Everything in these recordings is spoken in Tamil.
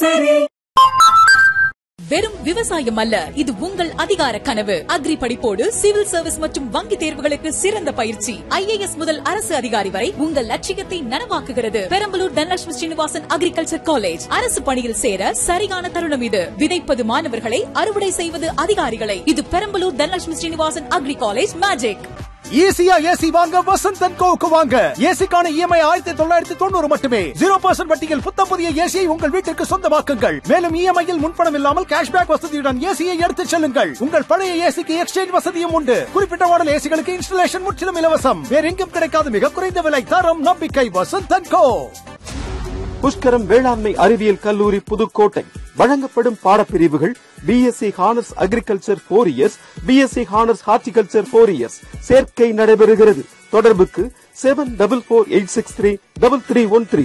வெறும் விவசாயம் அல்ல இது உங்கள் அதிகார கனவு அக்ரி படிப்போடு சிவில் சர்வீஸ் மற்றும் வங்கி தேர்வுகளுக்கு சிறந்த பயிற்சி ஐஏஎஸ் முதல் அரசு அதிகாரி வரை உங்கள் லட்சியத்தை நனவாக்குகிறது பெரம்பலூர் தனலட்சுமி ஸ்ரீனிவாசன் அக்ரிகல்ச்சர் காலேஜ் அரசு பணியில் சேர சரியான தருணம் இது விதைப்பது மாணவர்களை அறுவடை செய்வது அதிகாரிகளை இது Perambalur Dhanalakshmi Srinivasan agri college magic ஈஸியா ஏசி வாங்க வசந்த் அண்ட் கோவுக்கு வாங்க ஏசிக்கான இஎம்ஐ ஆயிரத்தி தொள்ளாயிரத்தி தொண்ணூறு மட்டுமே ஜீரோ பர்சன்ட் வட்டியில் புத்த புதிய ஏசியை உங்கள் வீட்டிற்கு சொந்தமாக்குங்கள் மேலும் இஎம்ஐயில் முன்பணம் இல்லாமல் கேஷ்பேக் வசதியுடன் ஏசியை எடுத்துச் செல்லுங்கள் உங்கள் பழைய ஏசிக்கு எக்ஸ்சேஞ்ச் வசதியும் உண்டு குறிப்பிட்ட மாடல் ஏசிகளுக்கு இன்ஸ்டலேஷன் முற்றிலும் இலவசம் வேற எங்கும் கிடைக்காத மிக குறைந்த விலை தரம் நம்பிக்கை வசந்த் அண்ட் கோ புஷ்கரம் வேளாண்மை அறிவியல் கல்லூரி புதுக்கோட்டை வழங்கப்படும் பாடப்பிரிவுகள் BSc honours agriculture four years BSc honours horticulture four years சேர்க்கை நடைபெறுகிறது தொடர்புக்கு seven double four eight six three double three one three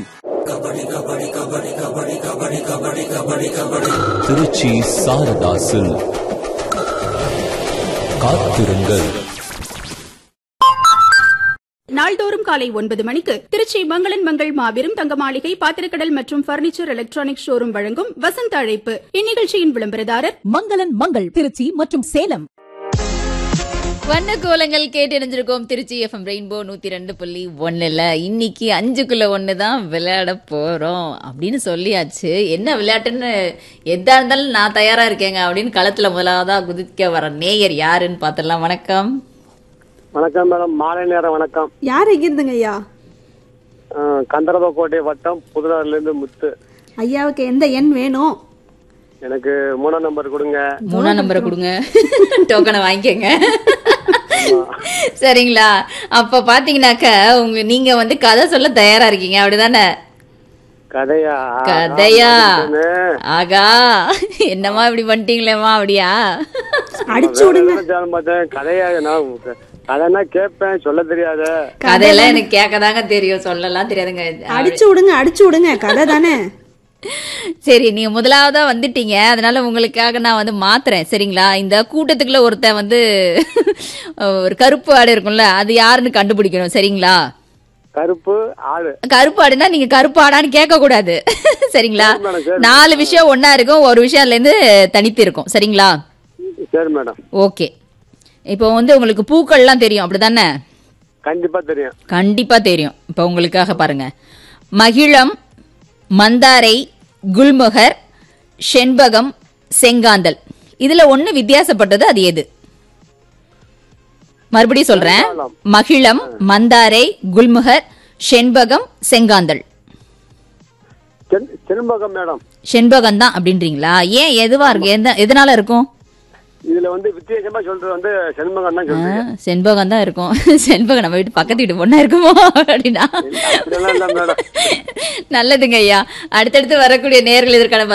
Trichy Sharada silk காத்திருங்கள் நாள்தோறும் காலை ஒன்பது மணிக்கு திருச்சி மங்களன் மங்கள் மாபெரும் தங்க மாளிகை பாத்திரக்கடல் மற்றும் பர்னிச்சர் எலக்ட்ரானிக் ஷோரூம் வழங்கும் வசந்த அழைப்பு இந்நிகழ்ச்சியின் விளம்பரதாரர் மங்களன் மங்கள் திருச்சி மற்றும் சேலம் வண்ண கோலங்கள் கேட்டறிஞ்சிருக்கோம் திருச்சி எஃப்எம் ரெயின்போ நூத்தி ரெண்டு புள்ளி ஒண்ணுல இன்னைக்கு அஞ்சுக்குள்ள ஒன்று தான் விளையாட போறோம் அப்படின்னு சொல்லியாச்சு என்ன விளையாட்டுன்னு எதா இருந்தாலும் நான் தயாரா இருக்கேங்க அப்படின்னு களத்துல முதலாவதா குதிக்க வர நேயர் யாருன்னு பார்த்துடலாம் வணக்கம் வணக்கம் மேடம் மாலை நேரம் வணக்கம் யார் எங்கிருந்துங்க ஐயா அஹ், கந்தரவக்கோட்டை வட்டம் புதுனாறுல இருந்து முத்து ஐயாவுக்கு எந்த எண் வேணும் எனக்கு மூணாம் நம்பர் கொடுங்க மூணாம் நம்பரை கொடுங்க டோக்கனை வாங்கிக்கோங்க சரிங்களா அப்ப பாத்தீங்கன்னாக்க உங்க நீங்க வந்து கதை சொல்ல தயாரா இருக்கீங்க அப்படிதானே கதையா கதையா ஆமா, ஆகா என்னம்மா இப்படி பண்ணிட்டீங்களேம்மா அப்படியா அடிச்சு வேற விடுங்க நினைச்சாலும் பார்த்தேன் கதையா நான் கதைன்னா கேட்பேன் சொல்ல தெரியாத கதையெல்லாம் எனக்கு கேட்கதாங்க தெரியும் சொல்லலாம் தெரியாதுங்க அடிச்சு விடுங்க அடிச்சு விடுங்க கதை தானே சரி நீங்க முதலாவதா வந்துட்டீங்க அதனால உங்களுக்காக நான் வந்து மாத்துறேன் சரிங்களா இந்த கூட்டத்துக்குள்ள ஒருத்தன் வந்து ஒரு கருப்பு ஆடு இருக்கும்ல அது யாருன்னு கண்டுபிடிக்கணும் சரிங்களா கருப்பு ஆடு கருப்பு ஆடுனா நீங்க கருப்பு ஆடான்னு கேட்க கூடாது சரிங்களா சரி மேடம், சரி. நாலு விஷயம் ஒண்ணா இருக்கும் ஒரு விஷயம் அதுல இருந்து தனித்து இருக்கும் சரிங்களா சரி மேடம் ஓகே இப்போ வந்து உங்களுக்கு பூக்கள்லாம் தெரியும் அப்படிதானே கண்டிப்பா தெரியும் கண்டிப்பா தெரியும் இப்போ உங்களுக்காக பாருங்க மகிழம் மந்தாரை குல்முகர் செண்பகம் செங்காந்தல் இதுல ஒண்ணு வித்தியாசப்பட்டது அது எது மறுபடியும் சொல்றேன் மகிழம் மந்தாரை குல்முகர் செண்பகம் செங்காந்தல் சென்- செண்பகம் மேடம் செண்பகம் தான் அப்படின்றீங்களா ஏன் எதுவா இருக்கு எந்த எதனால இருக்கும் இதுல வந்து வித்தியாசமா சொல்றது வந்து செண்பகம் தான் ஆ, சொல்றீங்க செண்பகம் தான் இருக்கும் செண்பகம் நம்ம வீட்டு பக்கத்து வீட்டு பொண்ணா இருக்குமோ அப்படின்னா அப்படியெல்லாம் இல்ல மேடம் நல்லதுங்க ஐயா அடுத்தடுத்து வரக்கூடிய நேர்கள் இதற்கான